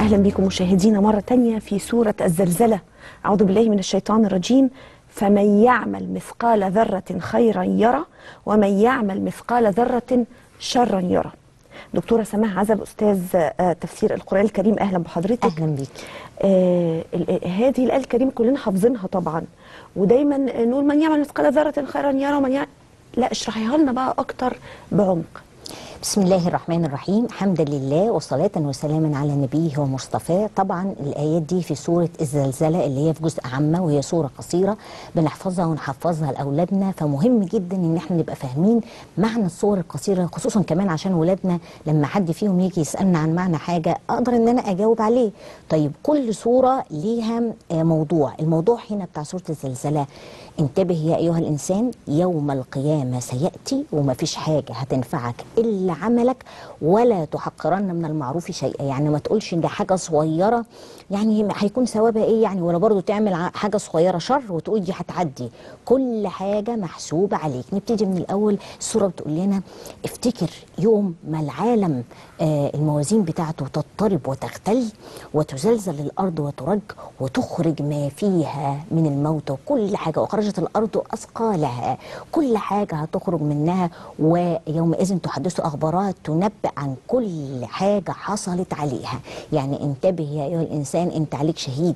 أهلا بكم مشاهدينا مرة تانية في سورة الزلزلة أعوذ بالله من الشيطان الرجيم فمن يعمل مثقال ذرة خيرا يرى ومن يعمل مثقال ذرة شرا يرى دكتورة سماح عزب أستاذ آه، تفسير القرآن الكريم أهلا بحضرتك اهلا بيك آه ال- هذه الآية الكريمة كلنا حافظينها طبعا ودايما نقول من يعمل مثقال ذرة خيرا يرى ومن يعمل لا اشرحيها لنا بقى أكتر بعمق بسم الله الرحمن الرحيم حمدا لله وصلاة وسلاما على نبيه ومصطفاه طبعا الآيات دي في سورة الزلزلة اللي هي في جزء عامة وهي سورة قصيرة بنحفظها ونحفظها لأولادنا فمهم جدا إن احنا نبقى فاهمين معنى الصور القصيرة خصوصا كمان عشان ولادنا لما حد فيهم يجي يسألنا عن معنى حاجة أقدر إن أنا أجاوب عليه طيب كل سورة ليها آه، موضوع الموضوع هنا بتاع سورة الزلزلة انتبه يا أيها الإنسان يوم القيامة سيأتي وما فيش حاجة هتنفعك إلا عملك ولا تحقرن من المعروف شيئا يعني ما تقولش إن ده حاجة صغيرة يعني هيكون ثوابها إيه يعني ولا برضو تعمل ع- حاجة صغيرة شر وتقول دي هتعدي كل حاجة محسوبة عليك نبتدي من الأول السورة بتقول لنا افتكر يوم ما العالم آه الموازين بتاعته تضطرب وتختل وتزلزل الأرض وترج وتخرج ما فيها من الموت وكل حاجة وأخرجت الأرض أثقالها كل حاجة هتخرج منها ويومئذ تحدث أخبارها تنبأ عن كل حاجة حصلت عليها يعني انتبه يا أيها الإنسان أنت عليك شهيد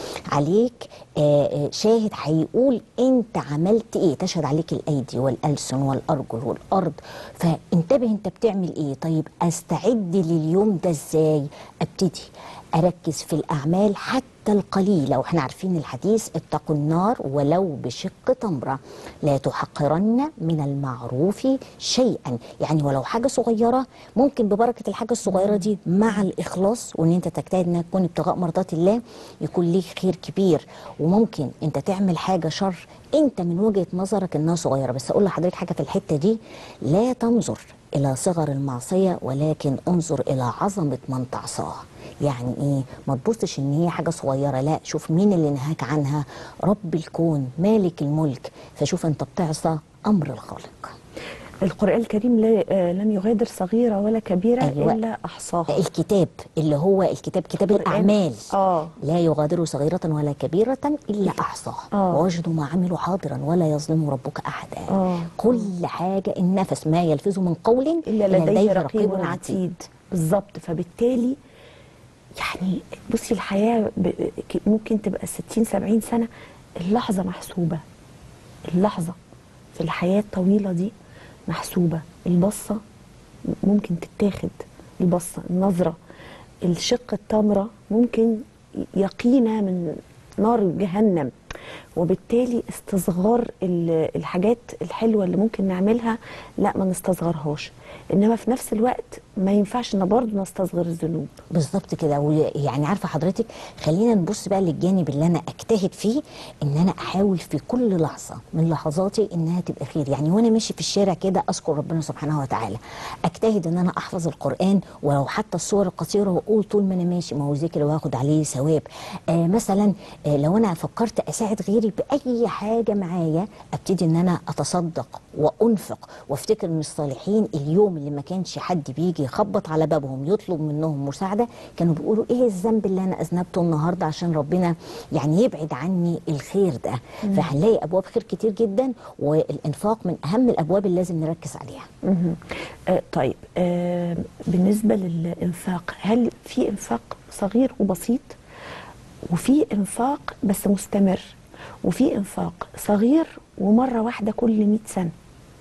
عليك آه، آه، شاهد هيقول أنت عملت إيه تشهد عليك الأيدي والألسن والأرجل والأرض فانتبه أنت بتعمل إيه طيب أستعد لليوم ده إزاي أبتدي أركز في الأعمال حتى القليلة وإحنا عارفين الحديث اتقوا النار ولو بشق تمرة لا تحقرن من المعروف شيئا يعني ولو حاجة صغيرة ممكن ببركة الحاجة الصغيرة دي مع الإخلاص وإن أنت تجتهد إنها تكون ابتغاء مرضات الله يكون ليك خير كبير وممكن أنت تعمل حاجة شر أنت من وجهة نظرك إنها صغيرة بس أقول لحضرتك حاجة في الحتة دي لا تنظر إلى صغر المعصية ولكن انظر إلى عظمة من تعصاه يعني ايه ما تبصش ان هي حاجه صغيره لا شوف مين اللي نهاك عنها رب الكون مالك الملك فشوف انت بتعصى امر الخالق القرآن الكريم لا آه، لم يغادر صغيرة ولا كبيرة أيوة. إلا أحصاها الكتاب اللي هو الكتاب كتاب القرآن. الاعمال آه. لا يغادر صغيره ولا كبيره الا احصاها آه. ووجدوا ما عملوا حاضرا ولا يظلم ربك احدا آه. كل حاجه النفس ما يلفظ من قول إلا لديه رقيب عتيد بالظبط فبالتالي يعني بصي الحياة ب- ك- ممكن تبقى 60 70 سنة اللحظة محسوبة اللحظة في الحياة الطويلة دي محسوبة البصة ممكن تتاخد البصة النظرة الشق التمرة ممكن يقينا من نار جهنم وبالتالي استصغار ال- الحاجات الحلوة اللي ممكن نعملها لا ما نستصغرهاش انما في نفس الوقت ما ينفعش ان برضه نستصغر الذنوب بالظبط كده ويعني عارفه حضرتك خلينا نبص بقى للجانب اللي انا اجتهد فيه ان انا احاول في كل لحظه من لحظاتي انها تبقى خير يعني وانا ماشي في الشارع كده اذكر ربنا سبحانه وتعالى اجتهد ان انا احفظ القران ولو حتى الصور القصيره واقول طول ما انا ماشي ما هو ذكر وهاخد عليه ثواب آه مثلا آه لو انا فكرت اساعد غيري باي حاجه معايا ابتدي ان انا اتصدق وانفق وافتكر ان الصالحين اليوم اللي ما كانش حد بيجي يخبط على بابهم يطلب منهم مساعده كانوا بيقولوا ايه الذنب اللي انا اذنبته النهارده عشان ربنا يعني يبعد عني الخير ده فهنلاقي ابواب خير كتير جدا والانفاق من اهم الابواب اللي لازم نركز عليها مهم. آه طيب آه بالنسبة للإنفاق هل في إنفاق صغير وبسيط وفي إنفاق بس مستمر وفي إنفاق صغير ومرة واحدة كل 100 سنة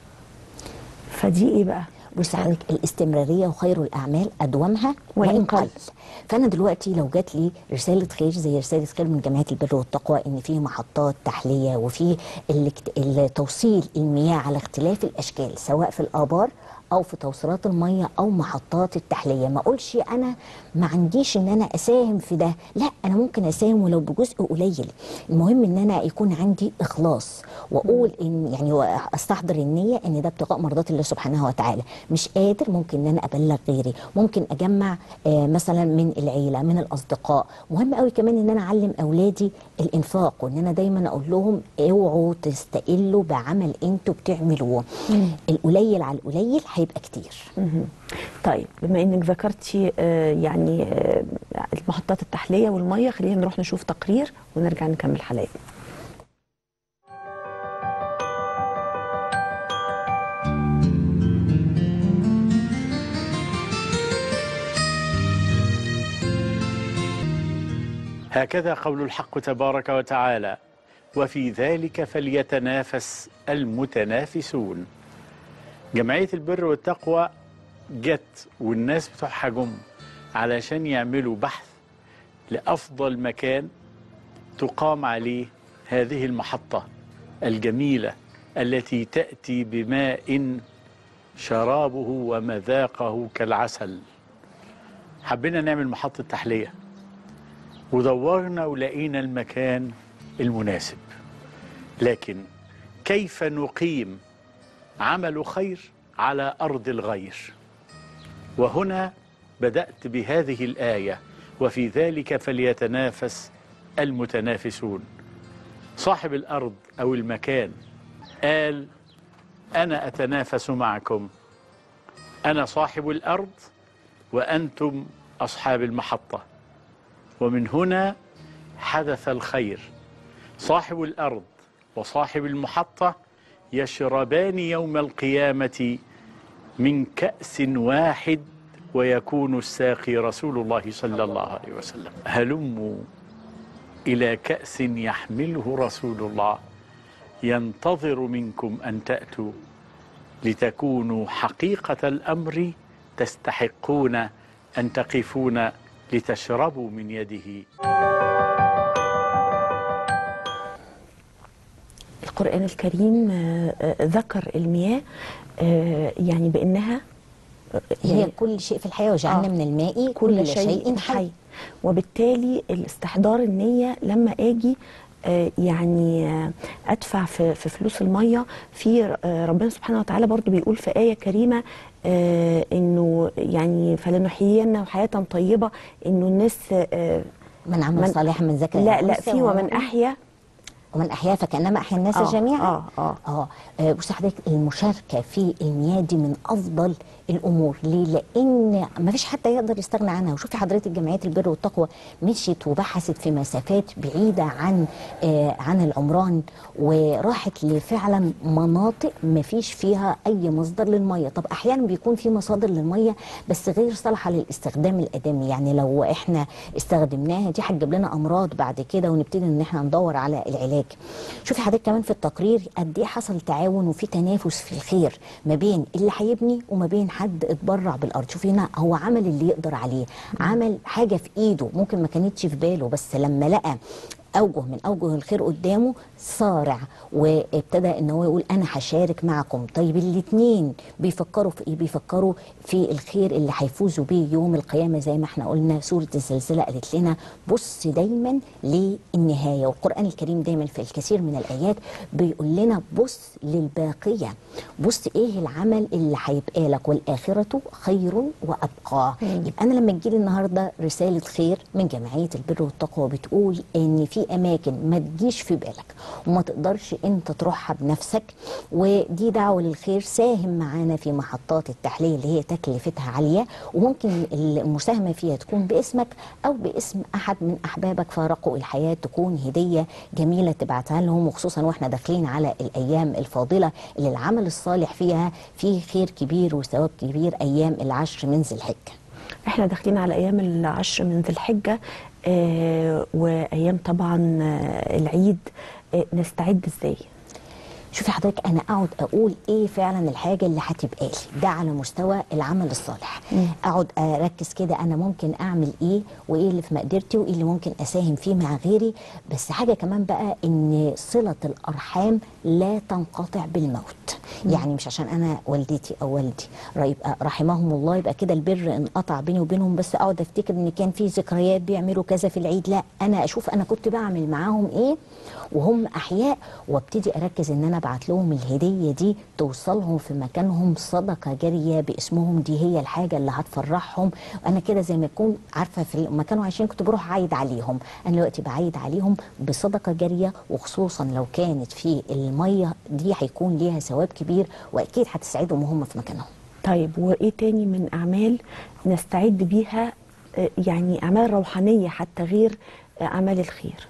فدي إيه بقى؟ بص حضرتك الاستمراريه وخير الاعمال ادومها وإن وان قل. قل فانا دلوقتي لو جات لي رساله خير زي رساله خير من جمعيه البر والتقوى ان في محطات تحليه وفي الاكت- التوصيل المياه على اختلاف الاشكال سواء في الابار او في توصيلات الميه او محطات التحليه ما اقولش انا ما عنديش ان انا اساهم في ده لا انا ممكن اساهم ولو بجزء قليل المهم ان انا يكون عندي اخلاص واقول ان يعني استحضر النيه ان ده ابتغاء مرضات الله سبحانه وتعالى مش قادر ممكن ان انا ابلغ غيري ممكن اجمع آه مثلا من العيله من الاصدقاء مهم قوي كمان ان انا اعلم اولادي الانفاق وان انا دايما اقول لهم اوعوا تستقلوا بعمل انتوا بتعملوه القليل على القليل هيبقى كتير مهم. طيب بما انك ذكرتي آه، يعني آه، محطات التحليه والميه خلينا نروح نشوف تقرير ونرجع نكمل حلقتنا هكذا قول الحق تبارك وتعالى وفي ذلك فليتنافس المتنافسون جمعية البر والتقوى جت والناس بتوعها جم علشان يعملوا بحث لأفضل مكان تقام عليه هذه المحطة الجميلة التي تأتي بماء شرابه ومذاقه كالعسل حبينا نعمل محطة تحلية ودورنا ولقينا المكان المناسب لكن كيف نقيم عمل خير على أرض الغير وهنا بدأت بهذه الآية وفي ذلك فليتنافس المتنافسون صاحب الأرض أو المكان قال أنا أتنافس معكم أنا صاحب الأرض وأنتم أصحاب المحطة ومن هنا حدث الخير صاحب الأرض وصاحب المحطة يشربان يوم القيامة من كأس واحد ويكون الساقي رسول الله صلى الله عليه وسلم هلموا إلى كأس يحمله رسول الله ينتظر منكم أن تأتوا لتكونوا حقيقة الأمر تستحقون أن تقفون لتشربوا من يده القرآن الكريم آه، آه، ذكر المياه آه، يعني بأنها آه، هي يعني كل شيء في الحياه وجعلنا آه. من الماء كل, شيء حي وبالتالي الاستحضار النية لما اجي آه، يعني آه، ادفع في في فلوس الميه في آه، ربنا سبحانه وتعالى برضو بيقول في ايه كريمه آه، انه يعني فلنحيينه حياه طيبه انه الناس آه، من عمل من- صالحا من ذكر لا أو لا أنثى في ومن وهو- احيا ومن احيا فكانما احيا الناس آه، جميعا آه، آه. اه آه، بصي حضرتك المشاركه في المياه دي من افضل الامور ليه لان ما فيش حد يقدر يستغنى عنها وشوفي حضرتك جمعيات البر والتقوى مشيت وبحثت في مسافات بعيده عن آه عن العمران وراحت لفعلا مناطق ما فيش فيها اي مصدر للميه طب احيانا بيكون في مصادر للميه بس غير صالحه للاستخدام الادمي يعني لو احنا استخدمناها دي هتجيب لنا امراض بعد كده ونبتدي ان احنا ندور على العلاج شوفي حضرتك كمان في التقرير قد ايه حصل تعاون وفي تنافس في الخير ما بين اللي هيبني وما بين حد اتبرع بالارض شوفي هنا هو عمل اللي يقدر عليه عمل حاجه في ايده ممكن ما كانتش في باله بس لما لقى اوجه من اوجه الخير قدامه صارع وابتدى ان هو يقول انا هشارك معكم طيب الاثنين بيفكروا في ايه بيفكروا في الخير اللي هيفوزوا بيه يوم القيامه زي ما احنا قلنا سوره الزلزله قالت لنا بص دايما للنهايه والقران الكريم دايما في الكثير من الايات بيقول لنا بص للباقيه بص ايه العمل اللي هيبقى لك والاخره خير وابقى يبقى انا لما تجيلي النهارده رساله خير من جمعيه البر والتقوى بتقول ان في اماكن ما تجيش في بالك وما تقدرش انت تروحها بنفسك ودي دعوه للخير ساهم معانا في محطات التحليه اللي هي تكلفتها عاليه وممكن المساهمه فيها تكون باسمك او باسم احد من احبابك فارقوا الحياه تكون هديه جميله تبعتها لهم وخصوصا واحنا داخلين على الايام الفاضله اللي العمل الصالح فيها فيه خير كبير وثواب كبير ايام العشر من ذي الحجه احنا داخلين على ايام العشر من ذي الحجه آه وايام طبعا آه العيد آه نستعد ازاي شوفي حضرتك انا اقعد اقول ايه فعلا الحاجه اللي هتبقى لي ده على مستوى العمل الصالح اقعد اركز كده انا ممكن اعمل ايه وايه اللي في مقدرتي وايه اللي ممكن اساهم فيه مع غيري بس حاجه كمان بقى ان صله الارحام لا تنقطع بالموت يعني مش عشان انا والدتي او والدي يبقى رحمهم الله يبقى كده البر انقطع بيني وبينهم بس اقعد افتكر ان كان في ذكريات بيعملوا كذا في العيد لا انا اشوف انا كنت بعمل معاهم ايه وهم احياء وابتدي اركز ان انا ابعت لهم الهديه دي توصلهم في مكانهم صدقه جاريه باسمهم دي هي الحاجه اللي هتفرحهم انا كده زي ما اكون عارفه في لما كانوا عايشين كنت بروح اعيد عليهم انا دلوقتي بعيد عليهم بصدقه جاريه وخصوصا لو كانت في الميه دي هيكون ليها ثواب كبير واكيد هتسعدهم وهم في مكانهم طيب وايه تاني من اعمال نستعد بيها آه، يعني اعمال روحانيه حتى غير آه، اعمال الخير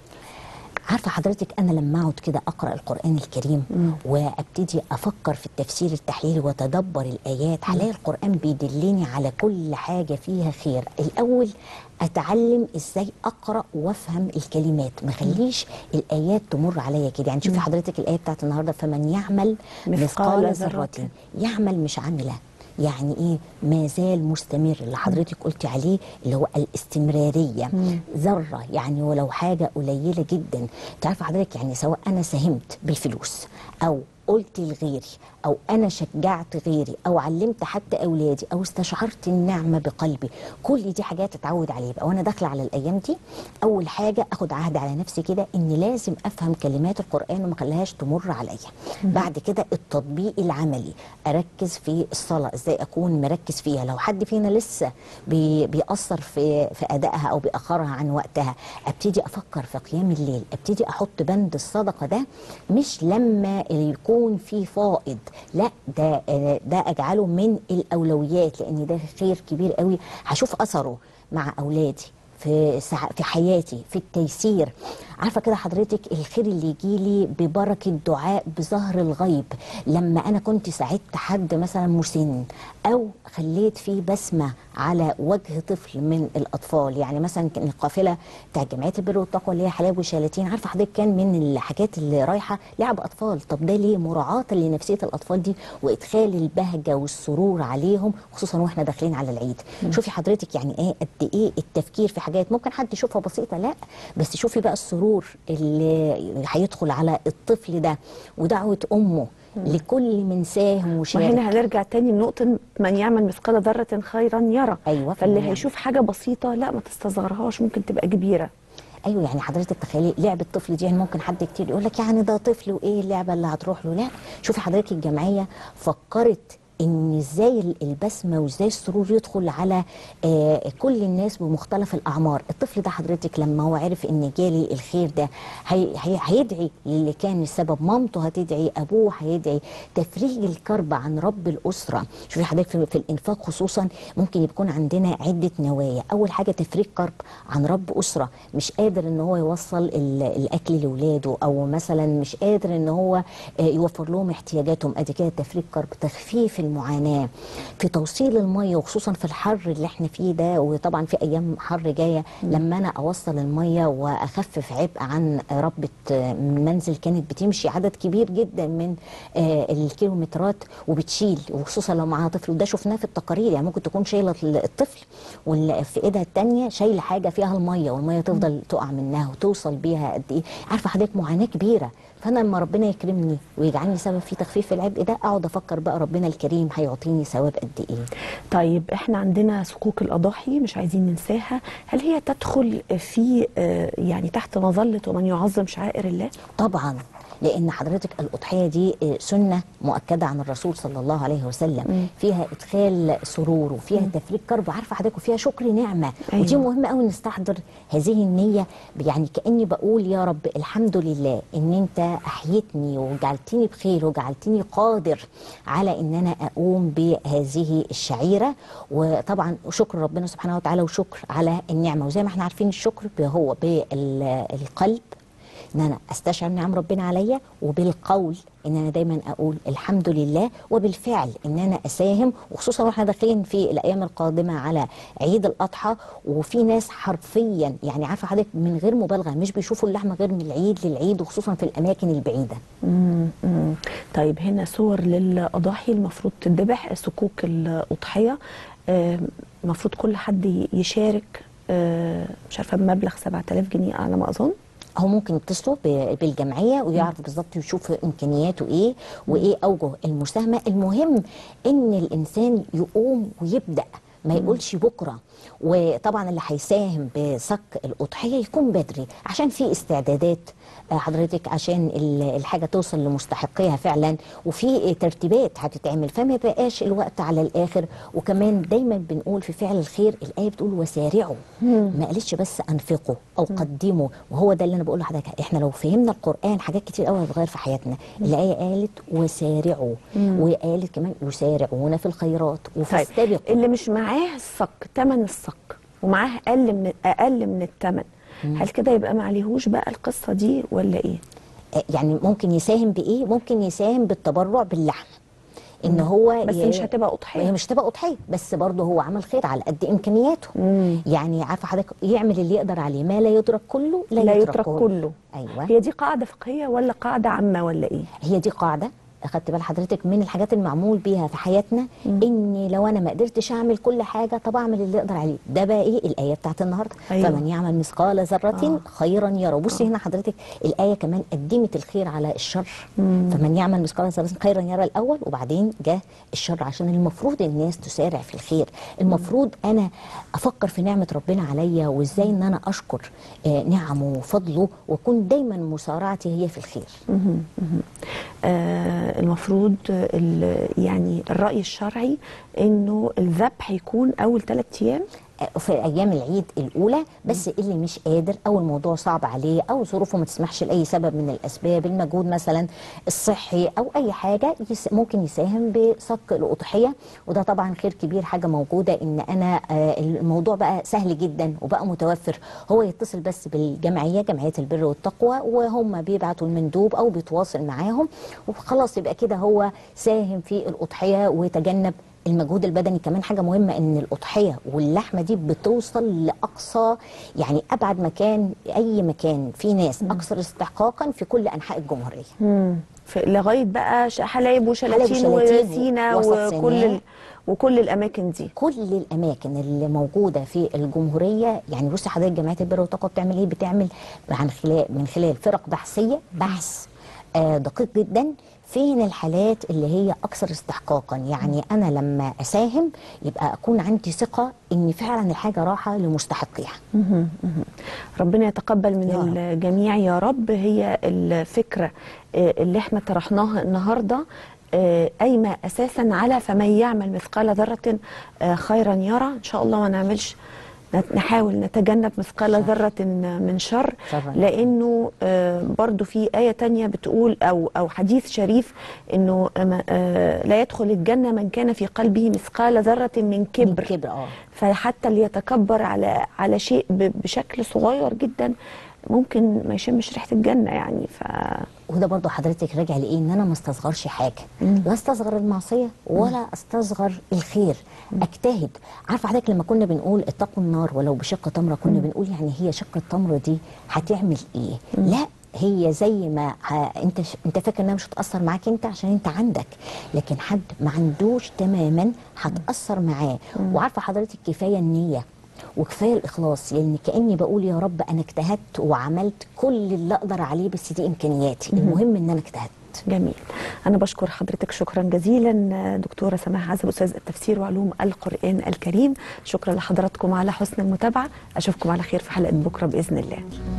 عارفه حضرتك انا لما اقعد كده اقرا القران الكريم وابتدي افكر في التفسير التحليلي واتدبر الايات هلاقي القران بيدلني على كل حاجه فيها خير الاول اتعلم ازاي اقرا وافهم الكلمات ما خليش الايات تمر عليا كده يعني شوفي حضرتك الايه بتاعت النهارده فمن يعمل مثقال مثقال ذرة. ذره يعمل مش عامله يعني ايه ما زال مستمر اللي حضرتك قلتي عليه اللي هو الاستمراريه ذره يعني ولو حاجه قليله جدا تعرف حضرتك يعني سواء انا ساهمت بالفلوس او قلت لغيري او انا شجعت غيري او علمت حتى اولادي او استشعرت النعمه بقلبي كل دي حاجات اتعود عليها يبقى وانا داخله على الايام دي اول حاجه اخد عهد على نفسي كده ان لازم افهم كلمات القران وما اخليهاش تمر عليا بعد كده التطبيق العملي اركز في الصلاه ازاي اكون مركز فيها لو حد فينا لسه بي بيأثر في في ادائها او بيأخرها عن وقتها ابتدي افكر في قيام الليل ابتدي احط بند الصدقه ده مش لما يكون في فائض لا ده ده اجعله من الاولويات لان ده خير كبير قوي هشوف اثره مع اولادي في سع... في حياتي في التيسير عارفه كده حضرتك الخير اللي يجي لي ببركه دعاء بظهر الغيب لما انا كنت ساعدت حد مثلا مسن او خليت فيه بسمه على وجه طفل من الاطفال يعني مثلا كان القافله بتاع جمعيه البر والتقوى اللي هي حلاوه وشلاتين عارفه حضرتك كان من الحاجات اللي رايحه لعب اطفال طب ده ليه مراعاه لنفسيه الاطفال دي وادخال البهجه والسرور عليهم خصوصا واحنا داخلين على العيد شوفي حضرتك يعني ايه قد ايه التفكير في حاجات ممكن حد يشوفها بسيطه لا بس شوفي بقى السرور اللي هيدخل على الطفل ده ودعوه امه لكل من ساهم وشارك وهنا هنرجع تاني لنقطة من يعمل مثقال ذرة خيرا يرى أيوة، فاللي فعلا. هيشوف حاجة بسيطة لا ما تستصغرهاش ممكن تبقى كبيرة ايوه يعني حضرتك تخيلي لعبه الطفل دي يعني ممكن حد كتير يقول لك يعني ده طفل وايه اللعبه اللي هتروح له لا شوفي حضرتك الجمعيه فكرت ان ازاي ال- البسمه وازاي السرور يدخل على آه كل الناس بمختلف الاعمار الطفل ده حضرتك لما هو عرف ان جالي الخير ده هي هي هيدعي للي كان السبب مامته هتدعي ابوه هيدعي تفريج الكرب عن رب الاسره شوفي حضرتك في, في الانفاق خصوصا ممكن يكون عندنا عده نوايا اول حاجه تفريج كرب عن رب اسره مش قادر ان هو يوصل ال- الاكل لاولاده او مثلا مش قادر ان هو آه، يوفر لهم احتياجاتهم ادي كده تفريج كرب تخفيف المعاناه في توصيل الميه وخصوصا في الحر اللي احنا فيه ده وطبعا في ايام حر جايه لما انا اوصل الميه واخفف عبء عن ربة آه، منزل كانت بتمشي عدد كبير جدا من آه، الكيلومترات وبتشيل وخصوصا لو معاها طفل وده شفناه في التقارير يعني ممكن تكون شايله الطفل واللي في ايدها الثانيه شايله حاجه فيها الميه والميه تفضل تقع منها وتوصل بيها قد ايه عارفه حضرتك معاناه كبيره فانا لما ربنا يكرمني ويجعلني سبب في تخفيف العبء ده اقعد افكر بقى ربنا الكريم هيعطيني ثواب قد ايه طيب احنا عندنا صكوك الأضاحي مش عايزين ننساها هل هي تدخل في آه، يعني تحت مظلة ومن يعظم شعائر الله طبعا لان حضرتك الاضحيه دي آه، سنه مؤكده عن الرسول صلى الله عليه وسلم فيها ادخال سرور وفيها تفريج كرب عارفه حضرتك وفيها شكر نعمه أيوة. ودي مهم قوي نستحضر هذه النية يعني كأني بقول يا رب الحمد لله ان انت احيتني وجعلتني بخير وجعلتني قادر على ان انا اقوم بهذه الشعيرة وطبعا شكر ربنا سبحانه وتعالى وشكر على النعمة وزي ما احنا عارفين الشكر هو بالقلب ان انا استشعر نعم ربنا عليا وبالقول ان انا دايما اقول الحمد لله وبالفعل ان انا اساهم وخصوصا واحنا داخلين في الايام القادمه على عيد الاضحى وفي ناس حرفيا يعني عارفه حضرتك من غير مبالغه مش بيشوفوا اللحمه غير من العيد للعيد وخصوصا في الاماكن البعيده مم. مم. طيب هنا صور للأضاحي المفروض تذبح صكوك الأضحية آه، المفروض كل حد ي- يشارك آه، مش عارفة بمبلغ 7000 جنيه على ما أظن هو ممكن يتصلوا ب- بالجمعيه ويعرف بالظبط يشوف امكانياته ايه وايه اوجه المساهمه المهم ان الانسان يقوم ويبدا ما يقولش بكره وطبعا اللي هيساهم بصك الاضحيه يكون بدري عشان في استعدادات آه، حضرتك عشان ال- الحاجه توصل لمستحقيها فعلا وفي ترتيبات هتتعمل فما يبقاش الوقت على الاخر وكمان دايما بنقول في فعل الخير الايه بتقول وسارعوا ما قالتش بس انفقوا او قدموا وهو ده اللي انا بقول لحضرتك احنا لو فهمنا القران حاجات كتير قوي هتتغير في حياتنا الايه قالت وسارعوا وقالت كمان يسارعون في الخيرات طيب وفاستبقوا اللي مش معاه الصك تمن الصك ومعاه اقل من اقل من التمن هل كده يبقى ما عليهوش بقى القصه دي ولا ايه؟ آه، يعني ممكن يساهم بايه ممكن يساهم بالتبرع باللحم ان هو بس ي- مش هتبقى هي اضحيه مش تبقى اضحيه بس برضه هو عمل خير على قد امكانياته مم. يعني عارفه حضرتك يعمل اللي يقدر عليه ما لا يدرك كله لا, لا يترك كله ايوه هي دي قاعده فقهيه ولا قاعده عامه ولا ايه؟ هي دي قاعده اخدت بال حضرتك من الحاجات المعمول بيها في حياتنا ان لو انا ما قدرتش اعمل كل حاجه طب اعمل اللي اقدر عليه ده بقى ايه الايه بتاعت النهارده أيوة. فمن يعمل مثقال ذره آه. خيرا يرى بصي هنا حضرتك الايه كمان قدمت الخير على الشر فمن يعمل مثقال ذره خيرا يرى الاول وبعدين جه الشر عشان المفروض الناس تسارع في الخير المفروض انا افكر في نعمه ربنا عليا وازاي ان انا اشكر آه، نعمه وفضله واكون دايما مسارعتي هي في الخير آه المفروض ال- يعني الراي الشرعي انه الذبح يكون اول ثلاث ايام في ايام العيد الاولى بس اللي مش قادر او الموضوع صعب عليه او ظروفه ما تسمحش لاي سبب من الاسباب المجهود مثلا الصحي او اي حاجه يس ممكن يساهم بصك الاضحيه وده طبعا خير كبير حاجه موجوده ان انا آه، الموضوع بقى سهل جدا وبقى متوفر هو يتصل بس بالجمعيه جمعيه البر والتقوى وهم بيبعتوا المندوب او بيتواصل معاهم وخلاص يبقى كده هو ساهم في الاضحيه وتجنب المجهود البدني كمان حاجه مهمه ان الاضحيه واللحمه دي بتوصل لاقصى يعني ابعد مكان اي مكان في ناس اكثر استحقاقا في كل انحاء الجمهوريه في لغايه بقى ش- حلايب وشلاتين وشلاتين وسينا ووسط وكل سيناء. ال... وكل الاماكن دي كل الاماكن اللي موجوده في الجمهوريه يعني بصي حضرتك جمعيه البر والتقوى بتعمل ايه بتعمل عن خلال من خلال فرق بحثيه بحث آه دقيق جدا فين الحالات اللي هي اكثر استحقاقا يعني انا لما اساهم يبقى اكون عندي ثقه ان فعلا الحاجه راحه لمستحقيها ربنا يتقبل من يا رب. الجميع يا رب هي الفكرة آه، اللي احنا طرحناها النهاردة آه، قايمة أساسا على فمن يعمل مثقال ذرة آه، خيرا يرى إن شاء الله ما نعملش نت- نحاول نتجنب مثقال ذرة من شر شرا. لأنه آه، برضو في آية تانية بتقول أو أو حديث شريف إنه أما- آه، لا يدخل الجنة من كان في قلبه مثقال ذرة من كبر من كبر اه فحتى اللي يتكبر على على شيء ب- بشكل صغير جدا ممكن ما يشمش ريحه الجنه يعني ف وده برضو حضرتك راجع لايه ان انا ما استصغرش حاجه لا استصغر المعصيه ولا استصغر الخير اجتهد عارفه حضرتك لما كنا بنقول اتقوا النار ولو بشق تمره كنا بنقول يعني هي شق التمره دي هتعمل ايه لا هي زي ما ه... انت ش... انت فاكر انها مش هتاثر معاك انت عشان انت عندك لكن حد ما عندوش تماما هتاثر معاه وعارفه حضرتك كفايه النيه وكفايه الاخلاص لان كاني بقول يا رب انا اجتهدت وعملت كل اللي اقدر عليه بس دي امكانياتي المهم ان انا اجتهدت جميل انا بشكر حضرتك شكرا جزيلا دكتوره سماح عزب استاذ التفسير وعلوم القران الكريم شكرا لحضراتكم على حسن المتابعه اشوفكم على خير في حلقه بكره باذن الله